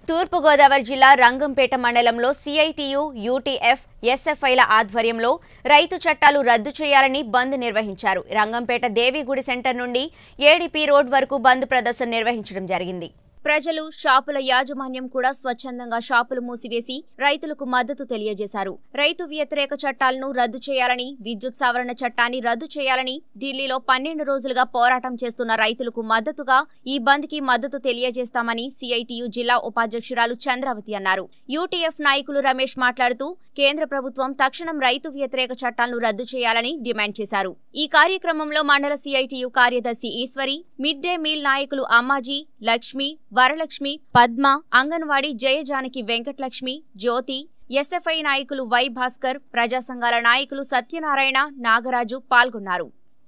తూర్పుగోదావరి జిల్లా రంగంపేట మండలంలో CITU UTF ఎస్ఎఫ్ఐల ఆధ్వర్యంలో రైతు చట్టాలు రద్దు చేయాలని బంద్ నిర్వహించారు రంగంపేట దేవిగుడి సెంటర్ నుండి ఏడీపీ రోడ్ వరకు బంద్ ప్రదర్శన నిర్వహించడం జరిగింది ప్రజలు షాపుల యాజమాన్యం కూడా స్వచ్ఛందంగా షాపులు మూసివేసి రైతులకు మద్దతు తెలియజేశారు రైతు వ్యతిరేక చట్టాలను రద్దు చేయాలని విద్యుత్ సవరణ చట్టాన్ని రద్దు చేయాలని ఢిల్లీలో పన్నెండు రోజులుగా పోరాటం చేస్తున్న రైతులకు మద్దతుగా ఈ బంద్ కి మద్దతు తెలియజేస్తామని సిఐటియు జిల్లా ఉపాధ్యక్షురాలు చంద్రావతి అన్నారు యూటీఎఫ్ నాయకులు రమేష్ మాట్లాడుతూ కేంద్ర ప్రభుత్వం తక్షణం రైతు వ్యతిరేక చట్టాలను రద్దు చేయాలని డిమాండ్ చేశారు ఈ కార్యక్రమంలో మండల సిఐటియు కార్యదర్శి ఈశ్వరి మిడ్ డే మీల్ నాయకులు అమ్మాజీ లక్ష్మి వరలక్ష్మి పద్మ అంగన్వాడీ జయజానకి వెంకటలక్ష్మి జ్యోతి ఎస్ఎఫ్ఐ నాయకులు వై భాస్కర్ ప్రజా సంఘాల నాయకులు సత్యనారాయణ నాగరాజు పాల్గొన్నారు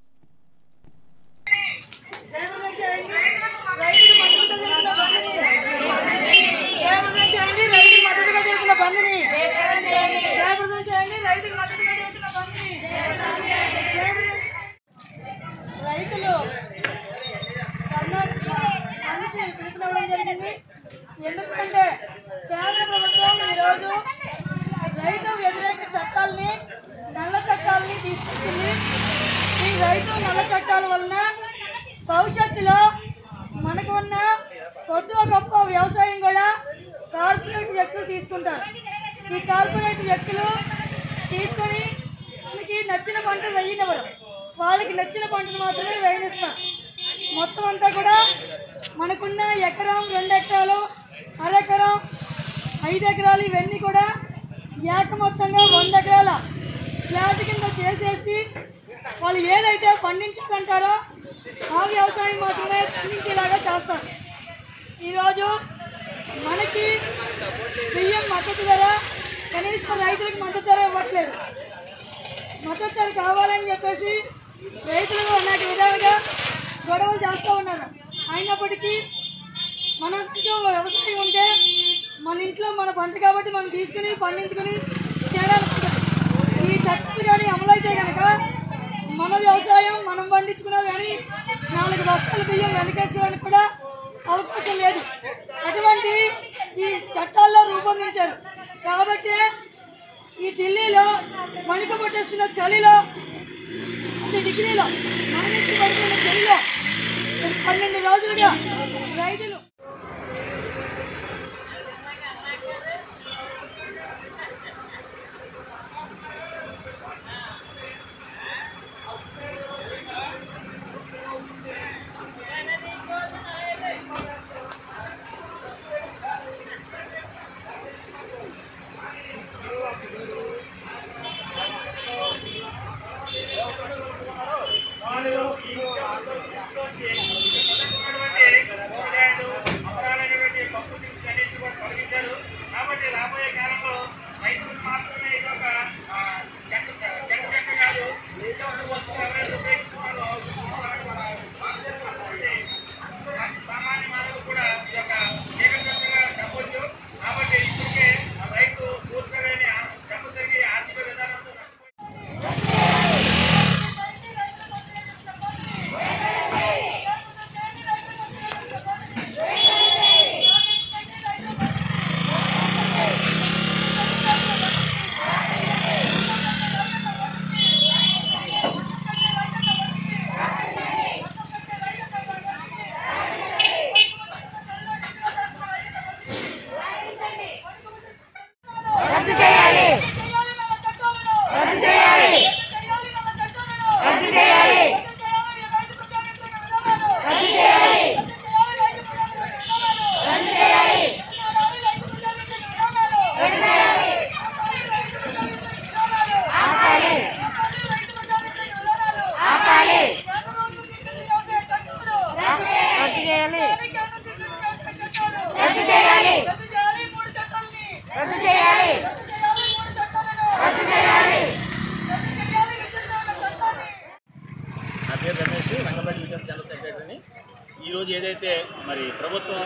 జయప్రదం చేయండి రైతులకు మద్దతుగా జరుగుతున్న బంద్ని జయప్రదం చేయండి రైతులకు మద్దతుగా జరుగుతున్న బంద్ని జయప్రదం- రైతులు ధర్నా- బంద్కి పిలుపునివ్వడం జరిగింది ఎందుకంటే కేంద్ర ప్రభుత్వం ఈరోజు రైతు వ్యతిరేక చట్టాలని నల్ల చట్టాలని తీసుకొచ్చింది ఈ రైతు నల్ల చట్టాల వలన భవిష్యత్తులో మనకు ఉన్న కొద్ది గొప్ప వ్యవసాయం కూడా కార్పొరేట్ వ్యక్తులు తీసుకుంటారు ఈ కార్పొరేట్ వ్యక్తులు తీసుకొని మనకి నచ్చిన పంట వేయనివ్వరు వాళ్ళకి నచ్చిన పంటను మాత్రమే వేయనిస్తారు మొత్తం అంతా కూడా మనకున్న ఎకరం రెండు ఎకరాలు అరెకరం ఐదు ఎకరాలు ఇవన్నీ కూడా ఏక మొత్తంగా వంద ఎకరాల ఫ్లాట్ కింద చేసేసి వాళ్ళు ఏదైతే పండించాలంటారో ఆ వ్యవసాయం మాత్రమే పండించేలాగా చేస్తారు ఈరోజు మనకి బియ్యం మద్దతు ధర కనీసం రైతులకు మద్దతు ధర ఇవ్వట్లేదు మద్దతు ధర కావాలని చెప్పేసి రైతులు అనేక విధాలుగా గొడవలు చేస్తూ ఉన్నారు అయినప్పటికీ మన ఇంట్లో వ్యవసాయం ఉంటే మన ఇంట్లో మన పంట కాబట్టి మనం తీసుకుని పండించుకుని చేయాలనుకుంటాం ఈ చట్టాలు కానీ అమలైతే కనుక మన వ్యవసాయం మనం పండించుకున్నా కానీ నాలుగు బస్తాల బియ్యం వెనకేసుకోవడానికి కూడా అవకాశం లేదు అటువంటి ఈ చట్టాల్లో రూపొందించారు కాబట్టి ఈ ఢిల్లీలో మణిక పట్టేస్తున్న చలిలో పది డిగ్రీలో మైనస్ పడుతున్న చలిలో పన్నెండు రోజులుగా రైతులు కాబట్టి రాబోయే కాలంలో రైతులకు మాత్రమే ఇది ఒక ఆ, చెత్త చెత్త చెత్త కాదు దేశంలో వస్తున్న ఎవరైతే ఉపయోగిస్తున్నారో భారతదేశంలో సామాన్య మానవులు కూడా ఈ యొక్క ఏకగ్రంగా చెప్పొచ్చు కాబట్టి ఇప్పటికే ఆ రైతు పూర్తిగా దెబ్బ జరిగి ఆర్థిక విధానంతో నష్టపోయి రద్దు చేయాలి రద్దు చేయాలి రద్దు చేయాలి రద్దు చేయాలి రద్దు చేయాలి ఆపాలి ఆపాలి రద్దు చేయాలి రద్దు చేయాలి రద్దు చేయాలి రద్దు చేయాలి నా పేరు రమేష్ రంగంపేట యూనియన్ జనరల్ సెక్రటరీని ఈరోజు ఏదైతే మరి ప్రభుత్వం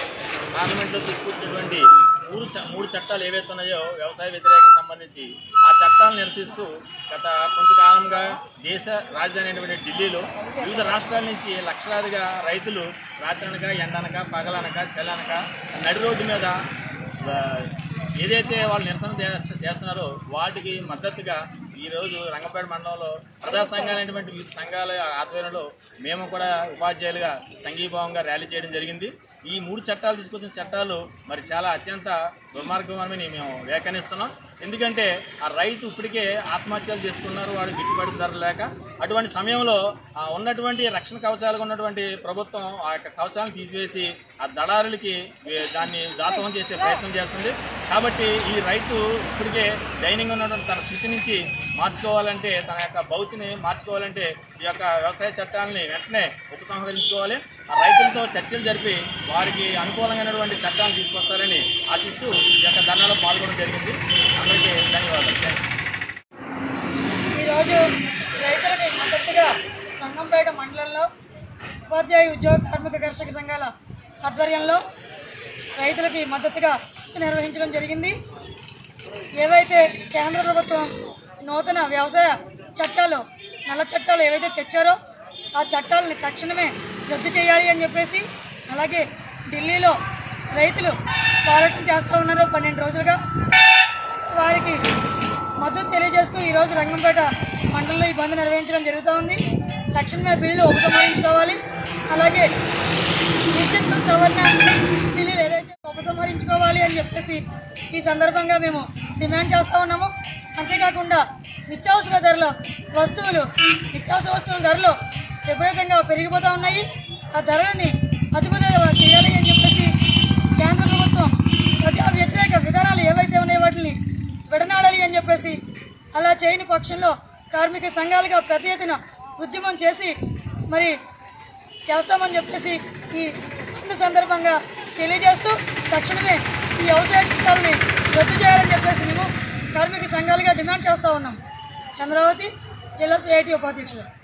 పార్లమెంట్లో తీసుకొచ్చినటువంటి మూడు చ- మూడు చట్టాలు ఏవైతే ఉన్నాయో వ్యవసాయ వ్యతిరేకం సంబంధించి ఆ చట్టాలను నిరసిస్తూ గత కొంతకాలంగా దేశ రాజధాని అయినటువంటి ఢిల్లీలో వివిధ రాష్ట్రాల నుంచి లక్షలాదిగా రైతులు రాత్రనక ఎండనక పగలనక చల్లనక నడి రోడ్డు మీద ఆ, ఏదైతే వాళ్ళు నిరసన దే- చేస్తున్నారో వాటికి మద్దతుగా ఈరోజు రంగపేట మండలంలో ప్రజా సంఘాలైనటువంటి వివిధ సంఘాల ఆధ్వర్యంలో మేము కూడా ఉపాధ్యాయులుగా సంఘీభావంగా ర్యాలీ చేయడం జరిగింది ఈ మూడు చట్టాలు తీసుకొచ్చిన చట్టాలు మరి చాలా అత్యంత దుర్మార్గమని మేము వ్యాఖ్యానిస్తున్నాం ఎందుకంటే ఆ రైతు ఇప్పటికే ఆత్మహత్యలు చేసుకున్నారు వాడు గిట్టుబాటు ధర లేక అటువంటి సమయంలో ఆ ఉన్నటువంటి రక్షణ కవచాలుగా ఉన్నటువంటి ప్రభుత్వం ఆ యొక్క కవచాలను తీసివేసి ఆ దళారులకి వే- దాన్ని దాసోహం చేసే ప్రయత్నం చేస్తుంది కాబట్టి ఈ రైతు ఇప్పటికే దైనంగా ఉన్నటువంటి తన స్థితి నుంచి మార్చుకోవాలంటే తన యొక్క భౌతిని మార్చుకోవాలంటే ఈ యొక్క వ్యవసాయ చట్టాలని వెంటనే ఉపసంహరించుకోవాలి ఆ రైతులతో చర్చలు జరిపి వారికి అనుకూలమైనటువంటి చట్టాలను తీసుకొస్తారని ఆశిస్తూ ఈ యొక్క ధర్నాలో పాల్గొనడం జరిగింది అందరికీ ధన్యవాదాలు థ్యాంక్ యూ ఈరోజు రైతులకి మద్దతుగా రంగంపేట మండలంలో ఉపాధ్యాయ ఉద్యోగ కార్మిక కర్షక సంఘాల ఆధ్వర్యంలో రైతులకి మద్దతుగా నిర్వహించడం జరిగింది ఏవైతే కేంద్ర ప్రభుత్వం నూతన వ్యవసాయ చట్టాలు నల్ల చట్టాలు ఏవైతే తెచ్చారో ఆ చట్టాలని తక్షణమే రద్దు చేయాలి అని చెప్పేసి అలాగే ఢిల్లీలో రైతులు పోరాటం చేస్తూ ఉన్నారు పన్నెండు రోజులుగా వారికి మద్దతు తెలియజేస్తూ ఈరోజు రంగంపేట మండలంలో ఈ బంద్ నిర్వహించడం జరుగుతూ ఉంది తక్షణమే బిల్లు ఉపసంహరించుకోవాలి అలాగే విద్యుత్ సవరణ బిల్లులు ఏదైతే ఉపసంహరించుకోవాలి అని చెప్పేసి ఈ సందర్భంగా మేము డిమాండ్ చేస్తూ ఉన్నాము అంతేకాకుండా నిత్యావసర ధరల వస్తువులు నిత్యావసర వస్తువుల ధరలు విపరీతంగా పెరిగిపోతూ ఉన్నాయి ఆ ధరలని అదుపు ధర చేయాలి అని చెప్పేసి కేంద్ర ప్రభుత్వం ప్రజా వ్యతిరేక విధానాలు ఏవైతే ఉన్నాయో వాటిని విడనాడాలి అని చెప్పేసి అలా చేయని పక్షంలో కార్మిక సంఘాలుగా పెద్ద ఎత్తున ఉద్యమం చేసి మరి చేస్తామని చెప్పేసి ఈ బంద్ సందర్భంగా తెలియజేస్తూ తక్షణమే ఈ వ్యవసాయ చట్టాలని రద్దు చేయాలని చెప్పేసి మేము కార్మిక సంఘాలుగా డిమాండ్ చేస్తూ ఉన్నాం చంద్రావతి జిల్లా సిఐటి ఉపాధ్యక్షులు